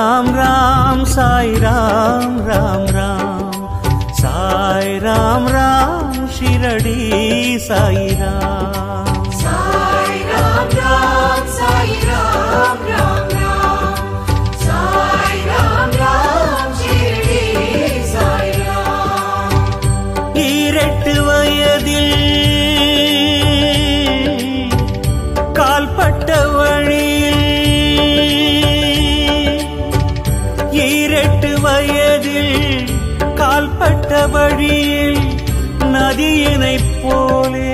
ராம் ராம் சாய் ராம் ராம் ராம் சாய் ராம் ராம் ஷிரடி சாய் ராம் சாய் ராம் ராம் சாய் ராம் ராம் ராம் சாய் ராம் ராம் ஷிரடி சாய் ராம் ஈரெட்டு வயதில் கால்பட்ட வழியில் ஈரெட்டு வயதில் கால்பட்ட வழியில் நதியினைப் போலே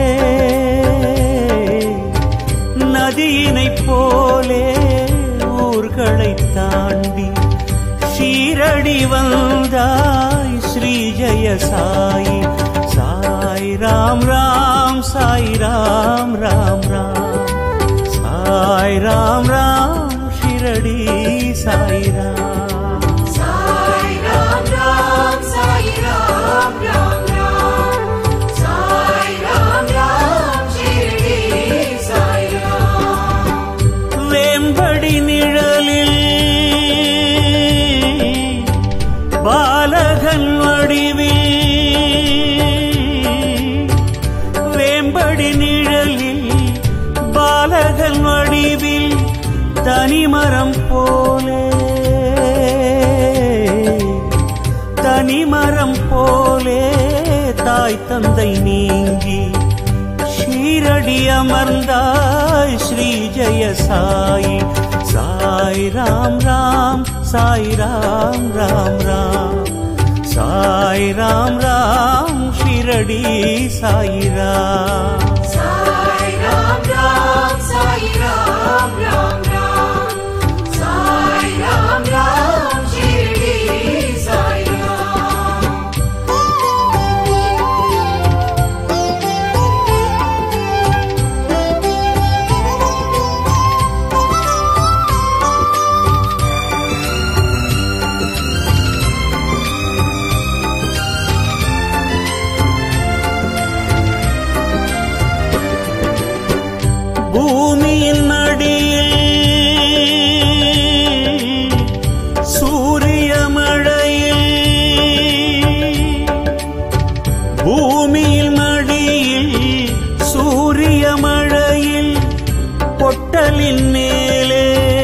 நதியினைப் போலே ஊர்களை தாண்டி ஷீரடி வந்தாய் ஸ்ரீ ஜெய சாய் சாய் ராம் ராம் சாய் ராம் ராம் ராம் சாய் ராம் ராம் ஷிரடி சாய் ராம் சாய் ராம் ராம் சாய் ராம் ராம் ராம் சாய் ராம் ராம் ஷிரடி சாய் ராம் வேம்படி நிழலில் பாலகன் வடிவில் வேம்படி நிழலில் பாலகன் வடிவில் தனிமரம் போலே தனிமரம் போலே தாய் தந்தை நீங்கி ஷீரடி அமர்ந்தாய் ஸ்ரீ ஜெய சாய் சாய் ராம் ராம் சாய் ராம் ராம் ராம் சாய் ராம் ராம் ஷிரடி சாய் ராம் சாய் ராம் ராம் சாய் ராம் ராம் ராம் சாய் ராம் ராம் ஷிரடி சாய் ராம் பூமியின் அடியில் சூரிய மழையில் பூமியில் மடியில் சூரிய மழையில் பொட்டலின் மேலே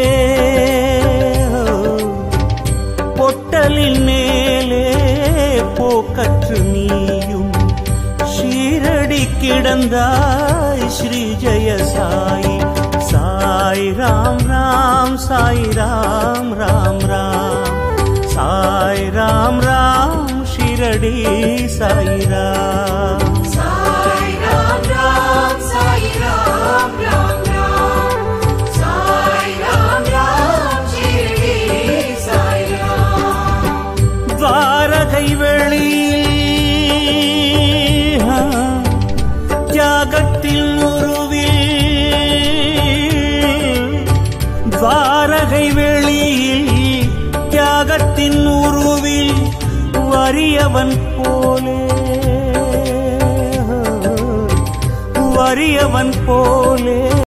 பொட்டலின் மேலே போக்கற்று நீயும் ஷீரடி கிடந்தாய் ஸ்ரீ ஜெய சாய் சாய் ராம் ராம் சாய் ராம் ராம் ராம் சாய் ராம் ராம் ஷிரடி சாய் ராம் சாய் ராம் ராம் சாய் ராம் ராம் ராம் சாய் ராம் ராம் ஷிரடி சாய் ராம் துவாரகை வெளியில் ஆ, தியாகத்தின் உருவில் துவாரகை வெளியில் தியாகத்தின் உருவில் வறியவன் போலே வறியவன் போலே